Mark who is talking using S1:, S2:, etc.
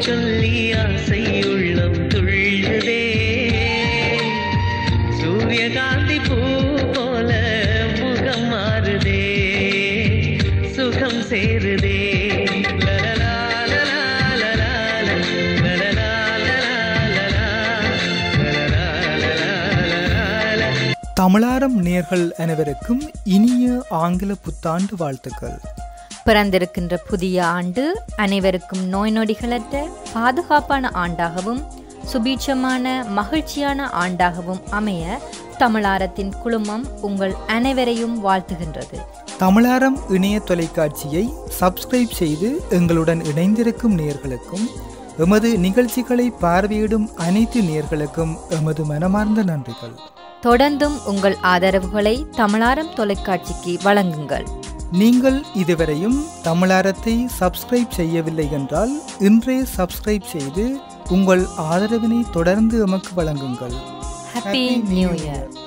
S1: சொல்லி ஆசை உள்ளம் துள்ளுதே சூரியகாந்தி பூ போல முகம் மாறுதே சுகம் சேருதே லலலா, லலா, லலா, லலலா, லலலா, லலலா, லலலா, லலலா.
S2: தமிழாரம் நேர்கள் அனைவருக்கும் இனிய ஆங்கில புத்தாண்டு வாழ்த்துக்கள்
S3: பிறந்திருக்கின்ற புதிய ஆண்டு அனைவருக்கும் நோய் நொடிகளற்ற பாதுகாப்பான ஆண்டாகவும் சுபீட்சமான மகிழ்ச்சியான ஆண்டாகவும் அமைய தமிழாரத்தின் குழுமம் உங்கள் அனைவரையும் வாழ்த்துகின்றது
S2: தமிழாரம் இணைய தொலைக்காட்சியை சப்ஸ்கிரைப் செய்து எங்களுடன் இணைந்திருக்கும் நேர்களுக்கும் எமது நிகழ்ச்சிகளை பார்வையிடும் அனைத்து நேர்களுக்கும் எமது மனமார்ந்த நன்றிகள்
S3: தொடர்ந்தும் உங்கள் ஆதரவுகளை தமிழாரம் தொலைக்காட்சிக்கு வழங்குங்கள்
S2: நீங்கள் இதுவரையும் தமிழாரத்தை சப்ஸ்கிரைப் செய்யவில்லை என்றால் இன்றே சப்ஸ்கிரைப் செய்து உங்கள் ஆதரவினை தொடர்ந்து எமக்கு வழங்குங்கள்
S3: ஹாப்பி நியூ இயர்